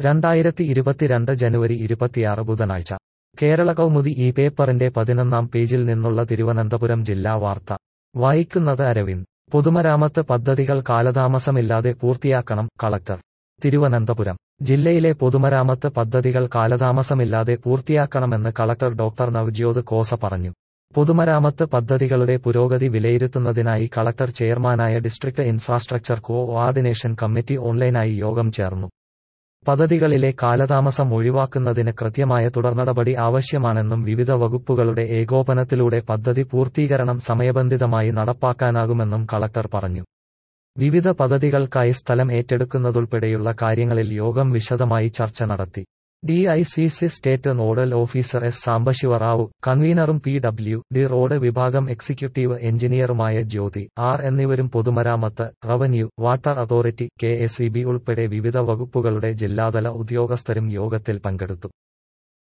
രണ്ടായിരത്തി ഇരുപത്തിരണ്ട് ജനുവരി ഇരുപത്തിയാറ് ബുധനാഴ്ച കേരള കൗമുദി ഈ പേപ്പറിന്റെ പതിനൊന്നാം പേജിൽ നിന്നുള്ള തിരുവനന്തപുരം ജില്ലാ വാർത്ത വായിക്കുന്നത് അരവിന്ദ് പൊതുമരാമത്ത് പദ്ധതികൾ കാലതാമസമില്ലാതെ പൂർത്തിയാക്കണം കളക്ടർ തിരുവനന്തപുരം ജില്ലയിലെ പൊതുമരാമത്ത് പദ്ധതികൾ കാലതാമസമില്ലാതെ പൂർത്തിയാക്കണമെന്ന് കളക്ടർ ഡോക്ടർ നവ്ജ്യോത് കോസ പറഞ്ഞു പൊതുമരാമത്ത് പദ്ധതികളുടെ പുരോഗതി വിലയിരുത്തുന്നതിനായി കളക്ടർ ചെയർമാനായ ഡിസ്ട്രിക്ട് ഇൻഫ്രാസ്ട്രക്ചർ കോഓർഡിനേഷൻ കമ്മിറ്റി ഓൺലൈനായി യോഗം ചേർന്നു പദ്ധതികളിലെ കാലതാമസം ഒഴിവാക്കുന്നതിന് കൃത്യമായ തുടർനടപടി ആവശ്യമാണെന്നും വിവിധ വകുപ്പുകളുടെ ഏകോപനത്തിലൂടെ പദ്ധതി പൂർത്തീകരണം സമയബന്ധിതമായി നടപ്പാക്കാനാകുമെന്നും കളക്ടർ പറഞ്ഞു വിവിധ പദ്ധതികൾക്കായി സ്ഥലം ഏറ്റെടുക്കുന്നതുൾപ്പെടെയുള്ള കാര്യങ്ങളിൽ യോഗം വിശദമായി ചർച്ച നടത്തി D I C C state nodal officer S Sambasivarao കൺവീനറും പി ഡബ്ല്യു ഡി റോഡ് വിഭാഗം എക്സിക്യൂട്ടീവ് എഞ്ചിനീയറുമായ ജ്യോതി ആർ എന്നിവരും പൊതുമരാമത്ത് revenue water authority K S E B ഉൾപ്പെടെ വിവിധ വകുപ്പുകളുടെ ജില്ലാതല ഉദ്യോഗസ്ഥരും യോഗത്തിൽ പങ്കെടുത്തു